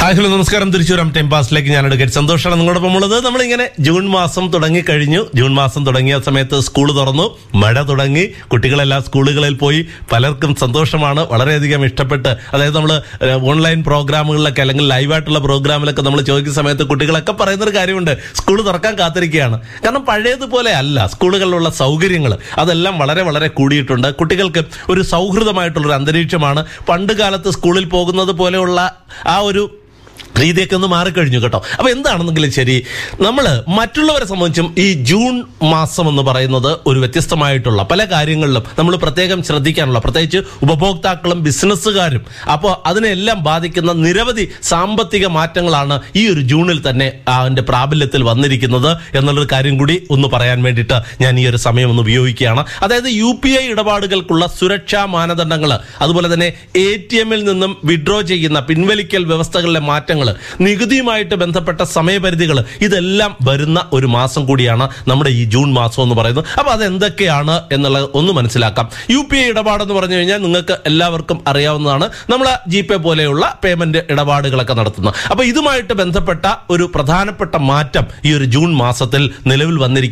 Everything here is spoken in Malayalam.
ഹായ് ഹലോ നമസ്കാരം തിരിച്ചുവരാം ടൈം പാസിലേക്ക് ഞാൻ എടുക്കട്ടെ സന്തോഷമാണ് നിങ്ങളോടൊപ്പം ഉള്ളത് നമ്മളിങ്ങനെ ജൂൺ മാസം തുടങ്ങി കഴിഞ്ഞു ജൂൺ മാസം തുടങ്ങിയ സമയത്ത് സ്കൂൾ തുറന്നു മഴ തുടങ്ങി കുട്ടികളെല്ലാം സ്കൂളുകളിൽ പോയി പലർക്കും സന്തോഷമാണ് വളരെയധികം ഇഷ്ടപ്പെട്ട് അതായത് നമ്മൾ ഓൺലൈൻ പ്രോഗ്രാമുകളിലൊക്കെ അല്ലെങ്കിൽ ലൈവായിട്ടുള്ള പ്രോഗ്രാമിലൊക്കെ നമ്മൾ ചോദിക്കുന്ന സമയത്ത് കുട്ടികളൊക്കെ പറയുന്നൊരു കാര്യമുണ്ട് സ്കൂൾ തുറക്കാൻ കാത്തിരിക്കുകയാണ് കാരണം പഴയതുപോലെ അല്ല സ്കൂളുകളിലുള്ള സൗകര്യങ്ങൾ അതെല്ലാം വളരെ വളരെ കൂടിയിട്ടുണ്ട് കുട്ടികൾക്ക് ഒരു സൗഹൃദമായിട്ടുള്ള ഒരു അന്തരീക്ഷമാണ് പണ്ട് കാലത്ത് സ്കൂളിൽ പോകുന്നത് പോലെയുള്ള ആ ഒരു രീതിയൊക്കെ ഒന്ന് മാറിക്കഴിഞ്ഞു കേട്ടോ അപ്പൊ എന്താണെന്നെങ്കിലും ശരി നമ്മൾ മറ്റുള്ളവരെ സംബന്ധിച്ചും ഈ ജൂൺ മാസം എന്ന് പറയുന്നത് ഒരു വ്യത്യസ്തമായിട്ടുള്ള പല കാര്യങ്ങളിലും നമ്മൾ പ്രത്യേകം ശ്രദ്ധിക്കാനുള്ള പ്രത്യേകിച്ച് ഉപഭോക്താക്കളും ബിസിനസ്സുകാരും അപ്പോൾ അതിനെല്ലാം ബാധിക്കുന്ന നിരവധി സാമ്പത്തിക മാറ്റങ്ങളാണ് ഈ ഒരു ജൂണിൽ തന്നെ അതിന്റെ പ്രാബല്യത്തിൽ വന്നിരിക്കുന്നത് എന്നുള്ളൊരു കാര്യം കൂടി ഒന്ന് പറയാൻ വേണ്ടിയിട്ട് ഞാൻ ഈ ഒരു സമയം ഒന്ന് ഉപയോഗിക്കുകയാണ് അതായത് യു പി ഐ ഇടപാടുകൾക്കുള്ള സുരക്ഷാ മാനദണ്ഡങ്ങൾ അതുപോലെ തന്നെ എ ടി എമ്മിൽ നിന്നും വിഡ്രോ ചെയ്യുന്ന പിൻവലിക്കൽ വ്യവസ്ഥകളിലെ മാറ്റങ്ങൾ നികുതിയുമായിട്ട് ബന്ധപ്പെട്ട സമയപരിധികൾ ഇതെല്ലാം വരുന്ന ഒരു മാസം കൂടിയാണ് നമ്മുടെ ഈ ജൂൺ മാസം എന്ന് പറയുന്നത് അപ്പൊ അത് എന്തൊക്കെയാണ് എന്നുള്ളത് ഒന്ന് മനസ്സിലാക്കാം യു പി ഐ ഇടപാടെന്ന് പറഞ്ഞു കഴിഞ്ഞാൽ നിങ്ങൾക്ക് എല്ലാവർക്കും അറിയാവുന്നതാണ് നമ്മൾ ജി പേ പോലെയുള്ള പേയ്മെന്റ് ഇടപാടുകളൊക്കെ നടത്തുന്നത് അപ്പൊ ഇതുമായിട്ട് ബന്ധപ്പെട്ട ഒരു പ്രധാനപ്പെട്ട മാറ്റം ഈ ഒരു ജൂൺ മാസത്തിൽ നിലവിൽ വന്നിരിക്കുന്നു